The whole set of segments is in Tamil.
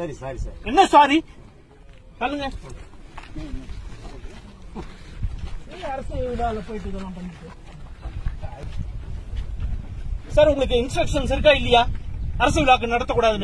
சரி சாரி சார் என்ன சாரி சொல்லுங்க அரசு இதால போயிட்டு இதெல்லாம் பண்ணிட்டு சார் உங்களுக்கு இன்ஸ்ட்ரக்ஷன்ஸ் இருக்கா இல்லையா அரசு விழாக்கு நடத்தக்கூடாதுன்னு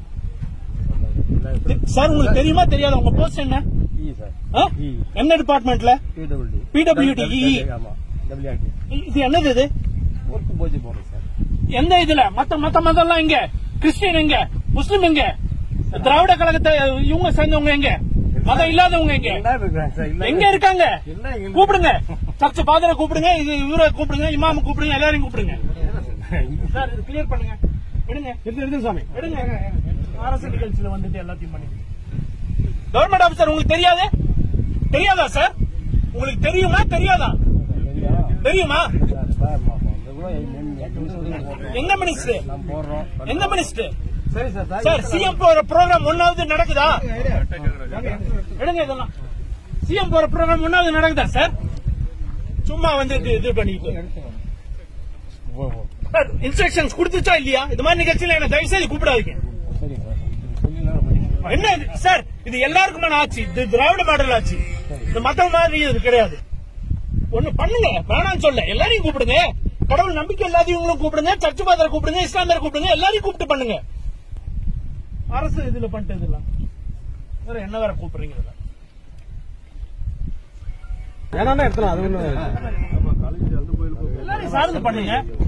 சார் உங்களுக்கு தெரியுமா தெரியாத உங்க போஸ்ட் என்ன இ சார் ஆ? என்ன டிபார்ட்மெண்ட்ல பிடபிள்யூடி PWD. ஆமா டபிள்யூஆர்டி இது என்னது இது ஒர்க் போஜி போறோம் சார் எந்த இதுல மத்த மத்த மதம்லாம் எங்க கிறிஸ்டியன் எங்க முஸ்லிம் எங்க திராவிட கழகத்தை இவங்க சேர்ந்தவங்க எங்க மதம் இல்லாதவங்க எங்க என்ன இருக்கிறாங்க சார் இல்ல எங்க இருக்காங்க என்ன எங்க- கூப்பிடுங்க சர்ச் பாதரை கூப்பிடுங்க இது இவரை கூப்பிடுங்க இமாம கூப்பிடுங்க எல்லாரையும் கூப்பிடுங்க சார் இது கிளியர் பண்ணுங்க விடுங்க எடுத்து எடுத்து சாமி விடுங்க அரசு நிகழ்ச்சியில வந்துட்டு எல்லாத்தையும் பண்ணி கவர்மெண்ட் ஆபீசர் உங்களுக்கு தெரியாது தெரியாதா சார் உங்களுக்கு தெரியுமா தெரியாதா தெரியுமா எந்த மினிஸ்டர் நான் போடுறோம் எந்த மினிஸ்டர் சரி சார் சார் சிஎம் போற ப்ரோக்ராம் ஒன்னாவது நடக்குதா எடுங்க இதெல்லாம் சிஎம் போற ப்ரோக்ராம் ஒன்னாவது நடக்குதா சார் சும்மா வந்து இது- இது பண்ணிட்டு இன்ஸ்ட்ரக்ஷன்ஸ் கொடுத்துச்சா இல்லையா இது மாதிரி நிகழ்ச்சியில என்ன தயவு செய்து கூப்பிடாதீங்க சரி சார் சொல்லி என்ன இது? சார் இது எல்லாருக்குமான ஆட்சி இது திராவிட மாடல் ஆட்சி இது மத்த மாதிரி இது கிடையாது ஒண்ணு பண்ணுங்க வேணாம்னு சொல்ல எல்லாரையும் கூப்பிடுங்க கடவுள் நம்பிக்கை இல்லாதவங்களும் கூப்பிடுங்க சர்ச்சு பாதரை கூப்பிடுங்க இஸ்லாமியர் கூப்பிடுங்க எல்லாரையும் கூப்பிட்டு பண்ணுங்க அரசு இதுல பண்ணிட்டு இதெல்லாம் வேற என்ன வேற கூப்பிடுறீங்க இதுல வேணாம்னா எடுத்துலாம் அது ஒண்ணு எல்லாரையும் சார்ந்து பண்ணுங்க